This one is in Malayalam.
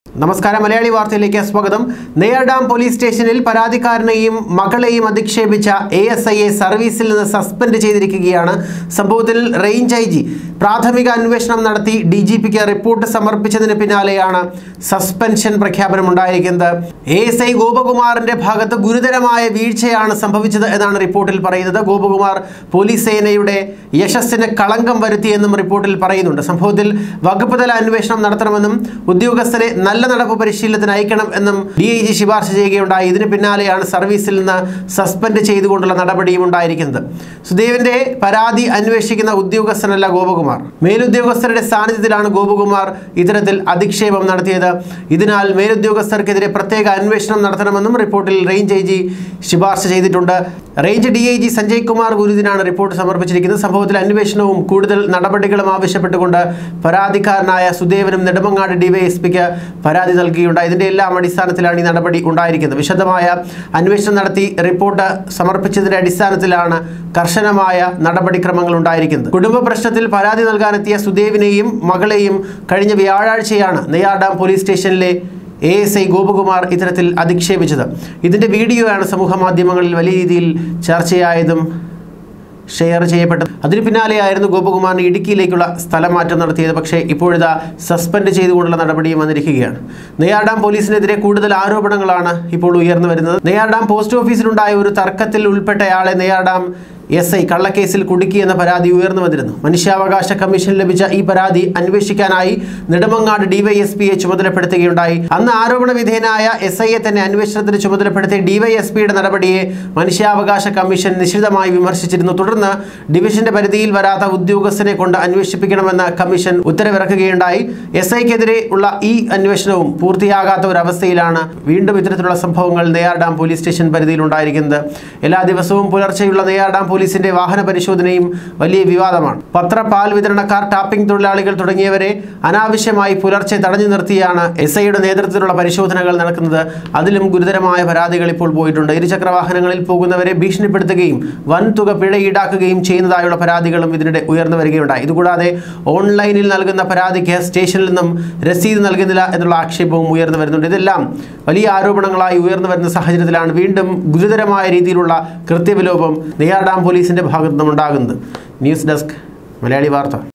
നമസ്കാരം മലയാളി വാർത്തയിലേക്ക് സ്വാഗതം നെയ്യാർ ഡാം പോലീസ് സ്റ്റേഷനിൽ പരാതിക്കാരനെയും മകളെയും അധിക്ഷേപിച്ച എ എസ് ഐയെ സർവീസിൽ നിന്ന് സസ്പെൻഡ് ചെയ്തിരിക്കുകയാണ് സംഭവത്തിൽ റേഞ്ച് ഐ ജി പ്രാഥമിക അന്വേഷണം നടത്തി ഡി ജി പിക്ക് റിപ്പോർട്ട് സമർപ്പിച്ചതിന് പിന്നാലെയാണ് സസ്പെൻഷൻ പ്രഖ്യാപനം ഉണ്ടായിരിക്കുന്നത് എ എസ് ഐ ഗോപകുമാറിന്റെ ഭാഗത്ത് ഗുരുതരമായ വീഴ്ചയാണ് സംഭവിച്ചത് എന്നാണ് റിപ്പോർട്ടിൽ പറയുന്നത് ഗോപകുമാർ പോലീസ് സേനയുടെ യശസ്സിന് കളങ്കം വരുത്തിയെന്നും റിപ്പോർട്ടിൽ പറയുന്നുണ്ട് സംഭവത്തിൽ വകുപ്പ് തല അന്വേഷണം നടത്തണമെന്നും ഉദ്യോഗസ്ഥരെ നല്ല നടപ്പ് പരിശീലനത്തിന് അയക്കണം എന്നും ഡി ഐ ജി ശുപാർശ ചെയ്യുകയുണ്ടായി ഇതിന് പിന്നാലെയാണ് സർവീസിൽ നിന്ന് സസ്പെൻഡ് ചെയ്തുകൊണ്ടുള്ള നടപടിയും ഉണ്ടായിരിക്കുന്നത് സുദേവിന്റെ പരാതി അന്വേഷിക്കുന്ന ഉദ്യോഗസ്ഥനല്ല ഗോപകുമാർ മേലുദ്യോഗസ്ഥരുടെ സാന്നിധ്യത്തിലാണ് ഗോപകുമാർ ഇത്തരത്തിൽ അധിക്ഷേപം നടത്തിയത് ഇതിനാൽ മേലുദ്യോഗസ്ഥർക്കെതിരെ പ്രത്യേക അന്വേഷണം നടത്തണമെന്നും റിപ്പോർട്ടിൽ റേഞ്ച് ഐ ജി ശുപാർശ ചെയ്തിട്ടുണ്ട് range D I G Sanjay Kumar ഗുരുദിനാണ് റിപ്പോർട്ട് സമർപ്പിച്ചിരിക്കുന്നത് സംഭവത്തിൽ അന്വേഷണവും കൂടുതൽ നടപടികളും ആവശ്യപ്പെട്ടുകൊണ്ട് പരാതിക്കാരനായ സുദേവനും നെടുമങ്ങാട് ഡിവൈഎസ്പിക്ക് പരാതി നൽകിയുണ്ട് ഇതിന്റെ എല്ലാം അടിസ്ഥാനത്തിലാണ് ഈ നടപടി ഉണ്ടായിരിക്കുന്നത് വിശദമായ അന്വേഷണം നടത്തി റിപ്പോർട്ട് സമർപ്പിച്ചതിന്റെ അടിസ്ഥാനത്തിലാണ് കർശനമായ നടപടിക്രമങ്ങൾ ഉണ്ടായിരിക്കുന്നത് കുടുംബ പ്രശ്നത്തിൽ പരാതി നൽകാനെത്തിയ സുദേവിനെയും മകളെയും കഴിഞ്ഞ വ്യാഴാഴ്ചയാണ് നെയ്യാർ ഡാം പോലീസ് സ്റ്റേഷനിലെ എ എസ് ഐ ഗോപകുമാർ ഇത്തരത്തിൽ അധിക്ഷേപിച്ചത് ഇതിൻ്റെ വീഡിയോയാണ് സമൂഹ മാധ്യമങ്ങളിൽ വലിയ രീതിയിൽ ചർച്ചയായതും ഷെയർ ചെയ്യപ്പെട്ടത് അതിന് പിന്നാലെയായിരുന്നു ഗോപകുമാറിന് ഇടുക്കിയിലേക്കുള്ള സ്ഥലമാറ്റം നടത്തിയത് പക്ഷേ ഇപ്പോഴിതാ സസ്പെൻഡ് ചെയ്തുകൊണ്ടുള്ള നടപടിയും വന്നിരിക്കുകയാണ് നെയ്യാർ ഡാം പോലീസിനെതിരെ കൂടുതൽ ആരോപണങ്ങളാണ് ഇപ്പോൾ ഉയർന്നു വരുന്നത് നെയ്യാർ ഡാം പോസ്റ്റ് ഓഫീസിലുണ്ടായ ഒരു തർക്കത്തിൽ ഉൾപ്പെട്ടയാളെ നെയ്യാർ ഡാം എസ് ഐ കള്ളക്കേസിൽ കുടുക്കിയെന്ന പരാതി ഉയർന്നു വന്നിരുന്നു മനുഷ്യാവകാശ കമ്മീഷൻ ലഭിച്ച ഈ പരാതി അന്വേഷിക്കാനായി നെടുമങ്ങാട് ഡിവൈഎസ്പിയെ ചുമതലപ്പെടുത്തുകയുണ്ടായി അന്ന് ആരോപണ വിധേയനായ എസ് ഐയെ തന്നെ അന്വേഷണത്തിന് ചുമതലപ്പെടുത്തിയ ഡിവൈഎസ്പിയുടെ നടപടിയെ മനുഷ്യാവകാശ കമ്മീഷൻ നിശിതമായി വിമർശിച്ചിരുന്നു തുടർന്ന് ഡിവിഷന്റെ പരിധിയിൽ വരാത്ത ഉദ്യോഗസ്ഥനെ കൊണ്ട് അന്വേഷിപ്പിക്കണമെന്ന് കമ്മീഷൻ ഉത്തരവിറക്കുകയുണ്ടായി എസ് ഐക്കെതിരെ ഉള്ള ഈ അന്വേഷണവും പൂർത്തിയാകാത്ത ഒരു അവസ്ഥയിലാണ് വീണ്ടും ഇത്തരത്തിലുള്ള സംഭവങ്ങൾ നെയ്യാർ ഡാം പോലീസ് സ്റ്റേഷൻ പരിധിയിൽ ഉണ്ടായിരിക്കുന്നത് എല്ലാ ദിവസവും പുലർച്ചെയുള്ള നെയ്യാർ ഡാം പോലീസിന്റെ വാഹന പരിശോധനയും വലിയ വിവാദമാണ് പത്ര പാൽ വിതരണക്കാർ ടാപ്പിംഗ് തൊഴിലാളികൾ തുടങ്ങിയവരെ അനാവശ്യമായി പുലർച്ചെ തടഞ്ഞു നിർത്തിയാണ് എസ് ഐയുടെ നേതൃത്വത്തിലുള്ള പരിശോധനകൾ നടക്കുന്നത് അതിലും ഗുരുതരമായ പരാതികൾ ഇപ്പോൾ പോയിട്ടുണ്ട് ഇരുചക്ര വാഹനങ്ങളിൽ പോകുന്നവരെ ഭീഷണിപ്പെടുത്തുകയും വൻ തുക പിഴ ഈടാക്കുകയും ചെയ്യുന്നതായുള്ള പരാതികളും ഇതിനിടെ ഉയർന്നു വരികയുണ്ടായി ഇതുകൂടാതെ ഓൺലൈനിൽ നൽകുന്ന പരാതിക്ക് സ്റ്റേഷനിൽ നിന്നും രസീത് നൽകുന്നില്ല എന്നുള്ള ആക്ഷേപവും ഉയർന്നു വരുന്നുണ്ട് ഇതെല്ലാം വലിയ ആരോപണങ്ങളായി ഉയർന്നു വരുന്ന സാഹചര്യത്തിലാണ് വീണ്ടും ഗുരുതരമായ രീതിയിലുള്ള കൃത്യവിലോപം നെയ്യാർ ഡാം പോലീസിന്റെ ഭാഗത്തു നിന്നും ഉണ്ടാകുന്നത് ന്യൂസ് ഡെസ്ക് മലയാളി വാർത്ത